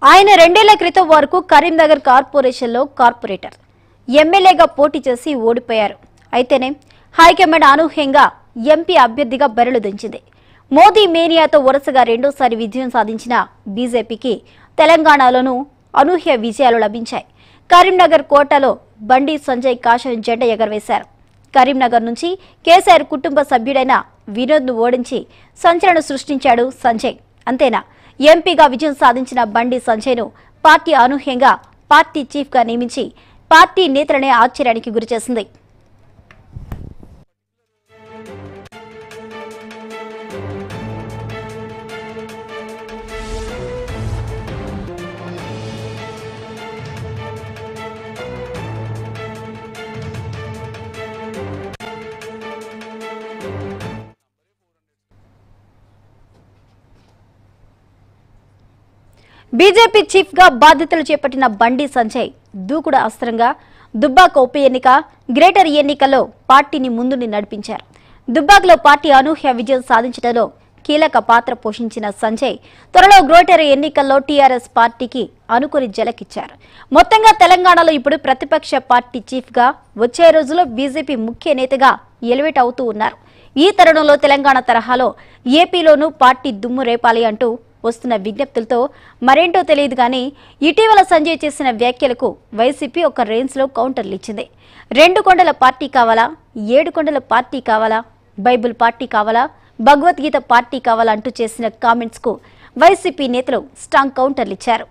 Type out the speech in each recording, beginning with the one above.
ఆయన రెండేళ్ల క్రితం వరకు కరీంనగర్ కార్పొరేషన్లో కార్పొరేటర్ ఎమ్మెల్యేగా పోటీ చేసి ఓడిపోయారు అయితేనే హైకమాండ్ అనూహ్యంగా ఎంపీ అభ్యర్థిగా బరిలు దించింది మోదీ మేనియాతో వరుసగా రెండోసారి విజయం సాధించిన బీజేపీకి తెలంగాణలోనూ అనూహ్య విజయాలు లభించాయి కరీంనగర్ కోటలో బండి సంజయ్ కాషాయం జెండా ఎగరవేశారు కరీంనగర్ నుంచి కేసీఆర్ కుటుంబ సభ్యుడైన వినోద్ను ఓడించి సంచలనం సృష్టించాడు సంజయ్ అంతేనా ఎంపీగా విజయం సాధించిన బండి సంజయ్ను పార్టీ అనూహ్యంగా పార్టీ చీఫ్గా నియమించి పార్టీ నేతలనే ఆశ్చర్యానికి గురిచేసింది బీజేపీ చీఫ్ గా బాధ్యతలు చేపట్టిన బండి సంజయ్ దూకుడు అస్త్రంగా దుబ్బాక ఉప ఎన్నిక గ్రేటర్ ఎన్నికల్లో పార్టీని ముందుని నడిపించారు దుబ్బాకలో పార్టీ అనూహ్య విజయం సాధించడంలో కీలక పాత్ర పోషించిన సంజయ్ త్వరలో గ్రేటర్ ఎన్నికల్లో టీఆర్ఎస్ పార్టీకి అనుకుని జలకిచ్చారు మొత్తంగా తెలంగాణలో ఇప్పుడు ప్రతిపక్ష పార్టీ చీఫ్ గా వచ్చే రోజుల్లో బీజేపీ ముఖ్య నేతగా ఎలివేట్ అవుతూ ఉన్నారు ఈ తరుణంలో తెలంగాణ తరహాలో ఏపీలోనూ పార్టీ దుమ్ము రేపాలి అంటూ వస్తున్న విజ్ఞప్తులతో మరేంటో తెలియదు కానీ ఇటీవల సంజయ్ చేసిన వ్యాఖ్యలకు వైసీపీ ఒక రేంజ్లో కౌంటర్లు ఇచ్చింది రెండు కొండల పార్టీ కావాలా ఏడు కొండల పార్టీ కావాలా బైబిల్ పార్టీ కావాలా భగవద్గీత పార్టీ కావాలా అంటూ చేసిన కామెంట్స్కు వైసీపీ నేతలు స్ట్రాంగ్ కౌంటర్లు ఇచ్చారు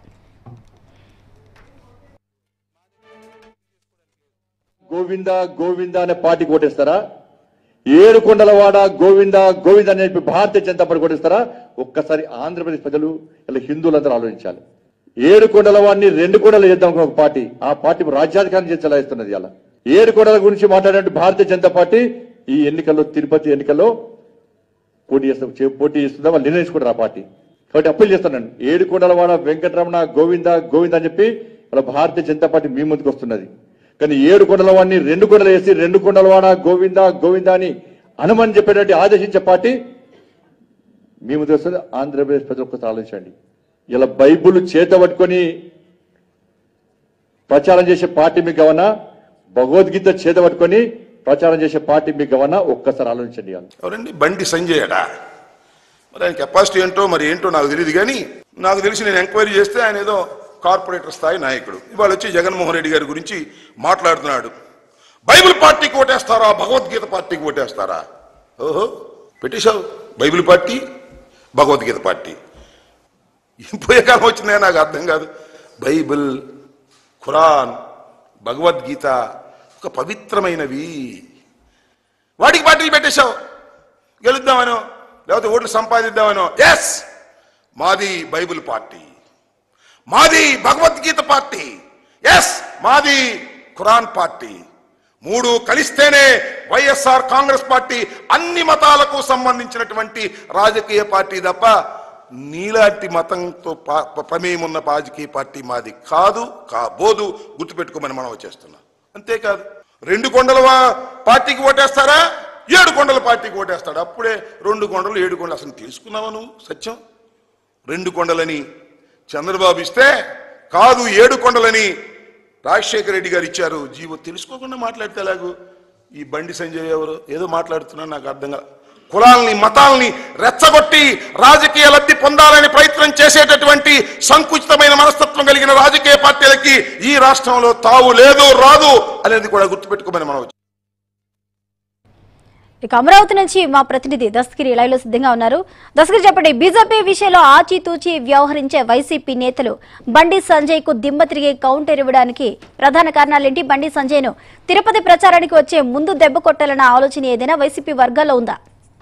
గోవింద గోవింద అనే పార్టీకి ఓటేస్తారా ఏడు కొండలవాడ గోవింద గోవింద అనే చెప్పి భారతీయ జనతా పార్టీ ఓటేస్తారా ఒక్కసారి ఆంధ్రప్రదేశ్ ప్రజలు ఇలా హిందువులందరూ ఆలోచించాలి ఏడు కొండల వాడిని రెండు కొండలు చేద్దాం అనుకున్న ఒక పార్టీ ఆ పార్టీ రాజ్యాధికారం చేసి చలాయిస్తున్నది ఇలా ఏడు కొండల గురించి మాట్లాడే భారతీయ జనతా పార్టీ ఈ ఎన్నికల్లో తిరుపతి ఎన్నికల్లో పోటీ చేస్తాం చే- పోటీ చేస్తుందా వాళ్ళు నిర్ణయించుకుంటారు ఆ పార్టీ కాబట్టి అప్పీల్ చేస్తున్నాను ఏడు కొండలవాడ వెంకటరమణ గోవింద గోవింద అని చెప్పి వాళ్ళ భారతీయ జనతా పార్టీ మీ ముందుకు వస్తున్నది కానీ ఏడు కొండల వాడిని రెండు కొండలు వేసి రెండు కొండలవాడ గోవింద గోవింద అని అనుమని చెప్పేటట్టు ఆదేశించే పార్టీ మీ ముందుకు వస్తుంది ఆంధ్రప్రదేశ్ ప్రజలు ఒక్కసారి ఆలోచించండి ఇలా బైబుల్ చేత పట్టుకొని ప్రచారం చేసే పార్టీ మీకు గవనా భగవద్గీత చేత పట్టుకొని ప్రచారం చేసే పార్టీ మీకు గవనా ఒక్కసారి ఆలోచించండి ఇవాళ. ఎవరండి బండి సంజయ్ అట మరి ఆయన కెపాసిటీ ఏంటో మరి ఏంటో నాకు తెలియదు కానీ నాకు తెలిసి నేను ఎంక్వైరీ చేస్తే ఆయన ఏదో కార్పొరేటర్ స్థాయి నాయకుడు ఇవాళ వచ్చి జగన్మోహన్ రెడ్డి గారి గురించి మాట్లాడుతున్నాడు బైబిల్ పార్టీకి ఓటేస్తారా భగవద్గీత పార్టీకి ఓటేస్తారా ఓహో పెట్టేశావు బైబిల్ పార్టీ భగవద్గీత పార్టీ ఏం పోయే కాలం వచ్చిందే నాకు అర్థం కాదు బైబిల్ ఖురాన్ భగవద్గీత ఒక పవిత్రమైనవి వాటికి పార్టీలు పెట్టేశావు గెలుద్దామనో లేకపోతే ఓట్లు సంపాదిద్దామనో ఎస్ మాది బైబిల్ పార్టీ మాది భగవద్గీత పార్టీ ఎస్ మాది ఖురాన్ పార్టీ మూడు కలిస్తేనే వైఎస్ఆర్ కాంగ్రెస్ పార్టీ అన్ని మతాలకు సంబంధించినటువంటి రాజకీయ పార్టీ తప్ప నీలాంటి మతంతో పా- ప- ప్రమేయం ఉన్న రాజకీయ పార్టీ మాది కాదు కాబోదు గుర్తుపెట్టుకోమని మనం వచ్చేస్తున్నాం అంతేకాదు రెండు కొండల వా- పార్టీకి ఓటేస్తారా ఏడు కొండల పార్టీకి ఓటేస్తాడు అప్పుడే రెండు కొండలు ఏడు కొండలు అసలు తెలుసుకున్నావా నువ్వు సత్యం రెండు కొండలని చంద్రబాబు ఇస్తే కాదు ఏడు కొండలని రాజశేఖర రెడ్డి గారు ఇచ్చారు జీవో తెలుసుకోకుండా మాట్లాడితే ఎలాగూ ఈ బండి సంజయ్ ఎవరు ఏదో మాట్లాడుతున్నా నాకు అర్థం కాదు కులాల్ని మతాల్ని రెచ్చగొట్టి రాజకీయ లబ్ధి పొందాలని ప్రయత్నం చేసేటటువంటి సంకుచితమైన మనస్తత్వం కలిగిన రాజకీయ పార్టీలకి ఈ రాష్ట్రంలో తావు లేదు రాదు అనేది కూడా గుర్తుపెట్టుకోమని మనం ఇక అమరావతి నుంచి మా ప్రతినిధి దస్తగిరి లైవ్ లో సిద్ధంగా ఉన్నారు దస్తగిరి చెప్పండి బీజేపీ విషయంలో ఆచితూచి వ్యవహరించే వైసీపీ నేతలు బండి సంజయ్ కు దిమ్మ తిరిగి కౌంటర్ ఇవ్వడానికి ప్రధాన కారణాలేంటి బండి సంజయ్ ను తిరుపతి ప్రచారానికి వచ్చే ముందు దెబ్బ కొట్టాలన్న ఆలోచన ఏదైనా వైసీపీ వర్గాల్లో ఉందా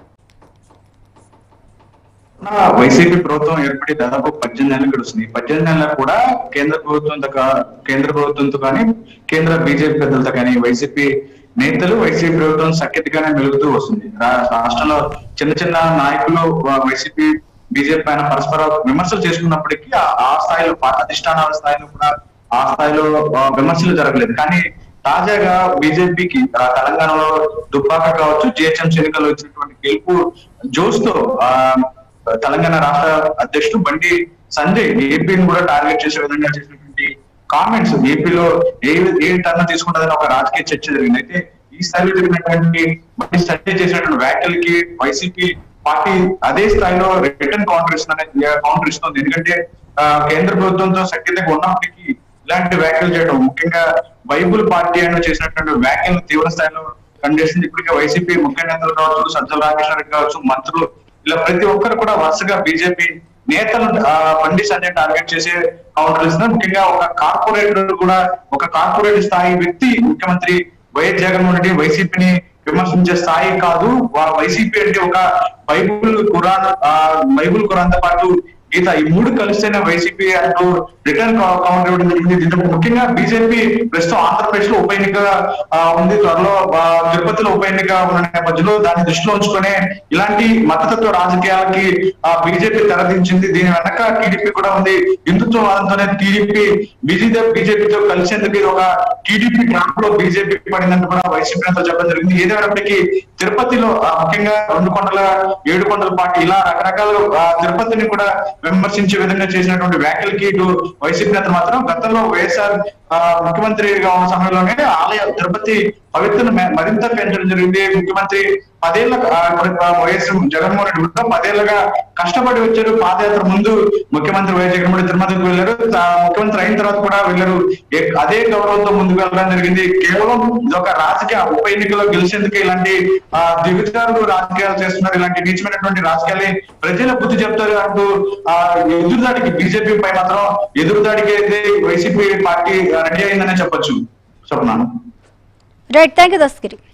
నా వైసీపీ ప్రభుత్వం ఏర్పడి దాదాపు పద్దెనిమిది నెలలు గడుస్తుంది ఈ పద్దెనిమిది నెలలు కూడా కేంద్ర ప్రభుత్వంతో కా- కేంద్ర ప్రభుత్వంతో కానీ కేంద్ర బీజేపీ పెద్దలతో కానీ వైసీపీ నేతలు వైసీపీ ప్రభుత్వం సఖ్యతగానే మెలుగుతూ వస్తుంది రా- రాష్ట్రంలో చిన్న చిన్న నాయకులు వా- వైసీపీ బీజేపీ పైన పరస్పర విమర్శలు చేసుకున్నప్పటికీ ఆ- ఆ స్థాయిలో పా- అధిష్టానాల స్థాయిలో కూడా ఆ స్థాయిలో ఆ, విమర్శలు జరగలేదు కానీ తాజాగా బీజేపీకి తెలంగాణలో దుబ్బాక కావచ్చు జిహెచ్ఎంసీ ఎన్నికల్లో వచ్చినటువంటి గెలుపు జోస్తో ఆ తెలంగాణ రాష్ట్ర అధ్యక్షుడు బండి సంజయ్ ఏపీని కూడా టార్గెట్ చేసే విధంగా చేసినటువంటి కామెంట్స్ ఏపీలో ఏ ఏ టర్న్ తీసుకుంటుందని ఒక రాజకీయ చర్చ జరిగింది అయితే ఈ స్థాయిలో జరిగినటువంటి మరి సంజయ్ చేసినటువంటి వ్యాఖ్యలకి వైసీపీ పార్టీ అదే స్థాయిలో రిటర్న్ కౌంటర్ ఇస్తుంది కౌంటర్ ఇస్తుంది ఎందుకంటే ఆ, కేంద్ర ప్రభుత్వంతో సఖ్యతగా ఉన్నప్పటికీ ఇలాంటి వ్యాఖ్యలు చేయడం ముఖ్యంగా బైబుల్ పార్టీ అని చేసినటువంటి వ్యాఖ్యలు తీవ్ర స్థాయిలో కండిషన్ ఇప్పటికే వైసీపీ ముఖ్య నేతలు కావచ్చు సజ్జల రామకృష్ణ కావచ్చు మంత్రులు ఇలా ప్రతి ఒక్కరు కూడా వరుసగా బీజేపీ నేతలు ఆ, బండి సంజయ్ టార్గెట్ చేసే కౌంటర్ ఇస్తున్నారు ముఖ్యంగా ఒక కార్పొరేటర్ కూడా ఒక కార్పొరేట్ స్థాయి వ్యక్తి ముఖ్యమంత్రి వైఎస్ జగన్మోహన్ రెడ్డి వైసీపీని విమర్శించే స్థాయి కాదు వా- వైసీపీ అంటే ఒక బైబుల్ ఖురాన్ ఆ, బైబుల్ ఖురాన్ తో పాటు గీత ఈ మూడు కలిస్తేనే వైసీపీ అంటూ రిటర్న్ కౌంటర్ ఇవ్వడం జరిగింది దీంతో బీజేపీ బీజేపీ ప్రస్తుతం ఆంధ్రప్రదేశ్ లో ఉప ఎన్నిక ఆ, ఉంది త్వరలో ఆ, తిరుపతిలో ఉప ఎన్నిక ఉన్న నేపథ్యంలో దాన్ని దృష్టిలో ఉంచుకునే ఇలాంటి మతతత్వ రాజకీయాలకి బీజేపీ తెరదించింది దీని వెనక టీడీపీ కూడా ఉంది హిందుత్వవాదంతోనే టీడీపీ బీజేపీ బీజేపీతో కలిసేందుకు ఇది ఒక టీడీపీ ట్రాప్ లో బీజేపీ పడిందని కూడా వైసీపీ నేతలు చెప్పడం జరిగింది ఏదేమైనప్పటికీ తిరుపతిలో ఆ, ముఖ్యంగా రెండు కొండల ఏడు కొండల పార్టీ ఇలా రకరకాల ఆ, తిరుపతిని కూడా విమర్శించే విధంగా చేసినటువంటి వ్యాఖ్యలకి ఇటు వైసీపీ నేతలు మాత్రం గతంలో వైఎస్ఆర్ ఆ, ముఖ్యమంత్రిగా ఉన్న సమయంలోనే ఆలయ తిరుపతి పవిత్రను మ- మరింత పెంచడం జరిగింది ముఖ్యమంత్రి పదేళ్ల ఆ, ఆ, వైఎస్ జగన్మోహన్ రెడ్డి కూడా పదేళ్లుగా కష్టపడి వచ్చారు పాదయాత్ర ముందు ముఖ్యమంత్రి వైఎస్ జగన్మోహన్ రెడ్డి తిరుమలకి వెళ్ళారు ఆ, ముఖ్యమంత్రి అయిన తర్వాత కూడా వెళ్ళారు ఏ- అదే గౌరవంతో ముందుకు వెళ్ళడం జరిగింది కేవలం ఇదొక రాజకీయ ఉప ఎన్నికలో గెలిచేందుకు ఇలాంటి ఆ, దిగజారుడు రాజకీయాలు చేస్తున్నారు ఇలాంటి నీచమైనటువంటి రాజకీయాలు ప్రజల బుద్ధి చెప్తారు అంటూ ఆ ఎదురుదాడికి బీజేపీ పై మాత్రం ఎదురుదాడికి అయితే వైసీపీ పార్టీ రెడీ అయిందనే చెప్పొచ్చు Swapna right thank you Dastagiri